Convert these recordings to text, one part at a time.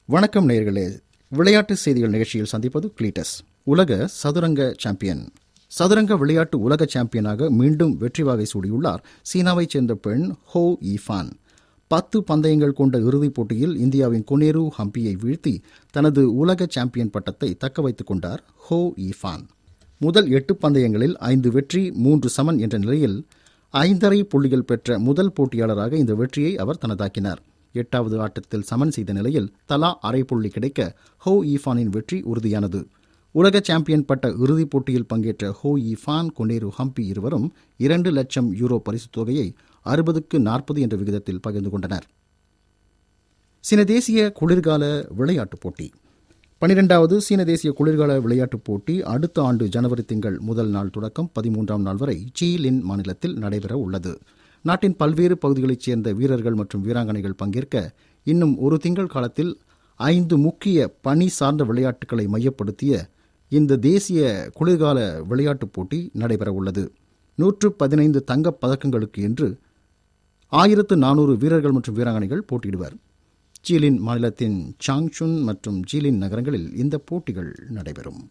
வணக்கம் நேயர்களே விளையாட்டு செய்திகள் நிகழ்ச்சியில் சந்திப்பது கிளீட்டஸ் உலக சதுரங்க சாம்பியன் சதுரங்க விளையாட்டு உலக சாம்பியனாக மீண்டும் வெற்றி வாகை சூடியுள்ளார் சீனாவைச் சேர்ந்த பெண் ஹோ ஈஃபான் பத்து பந்தயங்கள் கொண்ட இறுதிப் போட்டியில் இந்தியாவின் கொனேரு ஹம்பியை வீழ்த்தி தனது உலக சாம்பியன் பட்டத்தை தக்க வைத்துக் கொண்டார் ஹோ ஈஃபான் முதல் எட்டு பந்தயங்களில் ஐந்து வெற்றி மூன்று சமன் என்ற நிலையில் ஐந்தரை புள்ளிகள் பெற்ற முதல் போட்டியாளராக இந்த வெற்றியை அவர் தனதாக்கினார் எட்டாவது ஆட்டத்தில் சமன் செய்த நிலையில் தலா அரை புள்ளி கிடைக்க ஹோ ஈஃபானின் வெற்றி உறுதியானது உலக சாம்பியன் பட்ட இறுதிப் போட்டியில் பங்கேற்ற ஹோ ஈஃபான் கொனேரு ஹம்பி இருவரும் இரண்டு லட்சம் யூரோ பரிசுத் தொகையை அறுபதுக்கு நாற்பது என்ற விகிதத்தில் பகிர்ந்து கொண்டனர் சீன தேசிய குளிர்கால விளையாட்டுப் போட்டி பனிரெண்டாவது சீன தேசிய குளிர்கால விளையாட்டுப் போட்டி அடுத்த ஆண்டு ஜனவரி திங்கள் முதல் நாள் தொடக்கம் பதிமூன்றாம் நாள் வரை சீலின் மாநிலத்தில் நடைபெற உள்ளது நாட்டின் பல்வேறு பகுதிகளைச் சேர்ந்த வீரர்கள் மற்றும் வீராங்கனைகள் பங்கேற்க இன்னும் ஒரு திங்கள் காலத்தில் ஐந்து முக்கிய பணி சார்ந்த விளையாட்டுகளை மையப்படுத்திய இந்த தேசிய குளிர்கால விளையாட்டுப் போட்டி நடைபெற உள்ளது நூற்று பதினைந்து தங்கப் பதக்கங்களுக்கு என்று ஆயிரத்து நானூறு வீரர்கள் மற்றும் வீராங்கனைகள் போட்டியிடுவர் சீலின் மாநிலத்தின் சாங்சுன் மற்றும் ஜீலின் நகரங்களில் இந்த போட்டிகள் நடைபெறும்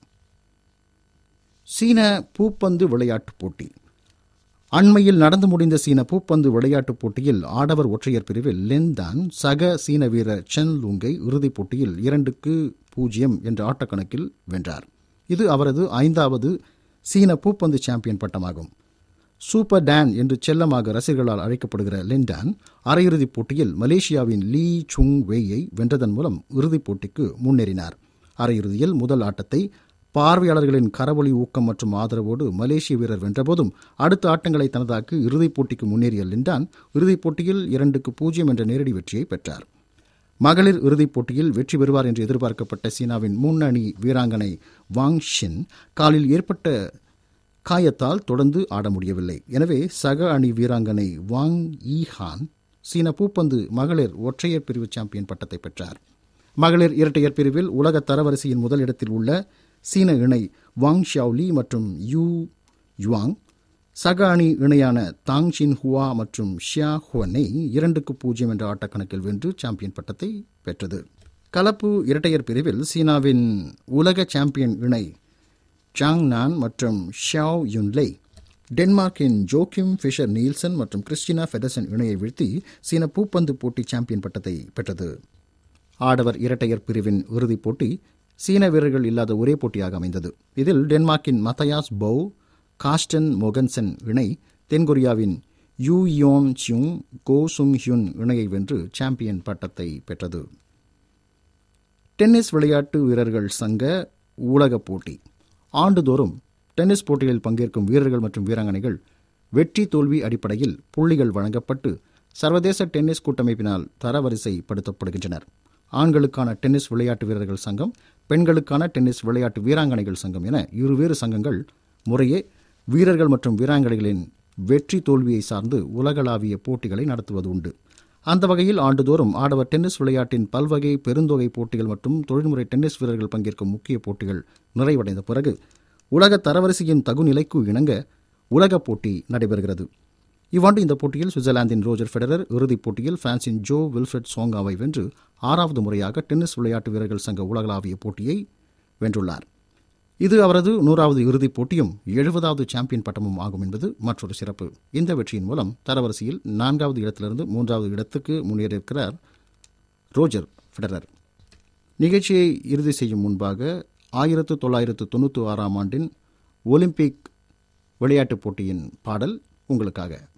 சீன பூப்பந்து விளையாட்டுப் போட்டி அண்மையில் நடந்து முடிந்த சீன பூப்பந்து விளையாட்டுப் போட்டியில் ஆடவர் ஒற்றையர் பிரிவில் லென் தான் சக சீன வீரர் சென் லூங்கை இறுதிப் போட்டியில் இரண்டுக்கு பூஜ்ஜியம் என்ற ஆட்டக்கணக்கில் வென்றார் இது அவரது ஐந்தாவது சீன பூப்பந்து சாம்பியன் பட்டமாகும் சூப்பர் டான் என்று செல்லமாக ரசிகர்களால் அழைக்கப்படுகிற லின்டான் அரையிறுதிப் போட்டியில் மலேசியாவின் லீ சுங் வெய்யை வென்றதன் மூலம் இறுதிப் போட்டிக்கு முன்னேறினார் அரையிறுதியில் முதல் ஆட்டத்தை பார்வையாளர்களின் கரவொலி ஊக்கம் மற்றும் ஆதரவோடு மலேசிய வீரர் வென்றபோதும் அடுத்த ஆட்டங்களை தனதாக்கி இறுதிப் போட்டிக்கு முன்னேறிய லிண்டான் இறுதிப் போட்டியில் இரண்டுக்கு பூஜ்ஜியம் என்ற நேரடி வெற்றியை பெற்றார் மகளிர் இறுதிப் போட்டியில் வெற்றி பெறுவார் என்று எதிர்பார்க்கப்பட்ட சீனாவின் முன்னணி வீராங்கனை வாங் ஷின் காலில் ஏற்பட்ட காயத்தால் தொடர்ந்து ஆட முடியவில்லை எனவே சக அணி வீராங்கனை வாங் ஈஹான் சீன பூப்பந்து மகளிர் ஒற்றையர் பிரிவு சாம்பியன் பட்டத்தை பெற்றார் மகளிர் இரட்டையர் பிரிவில் உலக தரவரிசையின் முதலிடத்தில் உள்ள சீன இணை வாங் ஷியாவ்லி மற்றும் யூ யுவாங் சக அணி இணையான தாங் ஷின் ஹுவா மற்றும் ஷியா ஹுவனை இரண்டுக்கு பூஜ்ஜியம் என்ற ஆட்டக்கணக்கில் வென்று சாம்பியன் பட்டத்தை பெற்றது கலப்பு இரட்டையர் பிரிவில் சீனாவின் உலக சாம்பியன் இணை சாங் நான் மற்றும் ஷியாவ் யுன்லை டென்மார்க்கின் ஜோக்கிம் ஃபிஷர் நீல்சன் மற்றும் கிறிஸ்டினா ஃபெடர்சன் இணையை வீழ்த்தி சீன பூப்பந்து போட்டி சாம்பியன் பட்டத்தை பெற்றது ஆடவர் இரட்டையர் பிரிவின் இறுதிப் போட்டி சீன வீரர்கள் இல்லாத ஒரே போட்டியாக அமைந்தது இதில் டென்மார்க்கின் மத்தயாஸ் பௌ காஸ்டன் மொகன்சன் இணை தென்கொரியாவின் யூ யோன் சியுங் கோ சுங் ஹியுன் இணையை வென்று சாம்பியன் பட்டத்தை பெற்றது டென்னிஸ் விளையாட்டு வீரர்கள் சங்க உலகப் போட்டி ஆண்டுதோறும் டென்னிஸ் போட்டிகளில் பங்கேற்கும் வீரர்கள் மற்றும் வீராங்கனைகள் வெற்றி தோல்வி அடிப்படையில் புள்ளிகள் வழங்கப்பட்டு சர்வதேச டென்னிஸ் கூட்டமைப்பினால் தரவரிசைப்படுத்தப்படுகின்றனர் ஆண்களுக்கான டென்னிஸ் விளையாட்டு வீரர்கள் சங்கம் பெண்களுக்கான டென்னிஸ் விளையாட்டு வீராங்கனைகள் சங்கம் என இருவேறு சங்கங்கள் முறையே வீரர்கள் மற்றும் வீராங்கனைகளின் வெற்றி தோல்வியை சார்ந்து உலகளாவிய போட்டிகளை நடத்துவது உண்டு அந்த வகையில் ஆண்டுதோறும் ஆடவர் டென்னிஸ் விளையாட்டின் பல்வகை பெருந்தொகை போட்டிகள் மற்றும் தொழில்முறை டென்னிஸ் வீரர்கள் பங்கேற்கும் முக்கிய போட்டிகள் நிறைவடைந்த பிறகு உலக தரவரிசையின் தகுநிலைக்கு இணங்க உலகப் போட்டி நடைபெறுகிறது இவ்வாண்டு இந்த போட்டியில் சுவிட்சர்லாந்தின் ரோஜர் ஃபெடரர் இறுதிப் போட்டியில் பிரான்சின் ஜோ வில்ஃபிரட் சோங்காவை வென்று ஆறாவது முறையாக டென்னிஸ் விளையாட்டு வீரர்கள் சங்க உலகளாவிய போட்டியை வென்றுள்ளார் இது அவரது நூறாவது இறுதிப் போட்டியும் எழுபதாவது சாம்பியன் பட்டமும் ஆகும் என்பது மற்றொரு சிறப்பு இந்த வெற்றியின் மூலம் தரவரிசையில் நான்காவது இடத்திலிருந்து மூன்றாவது இடத்துக்கு முன்னேறியிருக்கிறார் ரோஜர் ஃபெடரர் நிகழ்ச்சியை இறுதி செய்யும் முன்பாக ஆயிரத்து தொள்ளாயிரத்து தொண்ணூற்றி ஆறாம் ஆண்டின் ஒலிம்பிக் விளையாட்டுப் போட்டியின் பாடல் உங்களுக்காக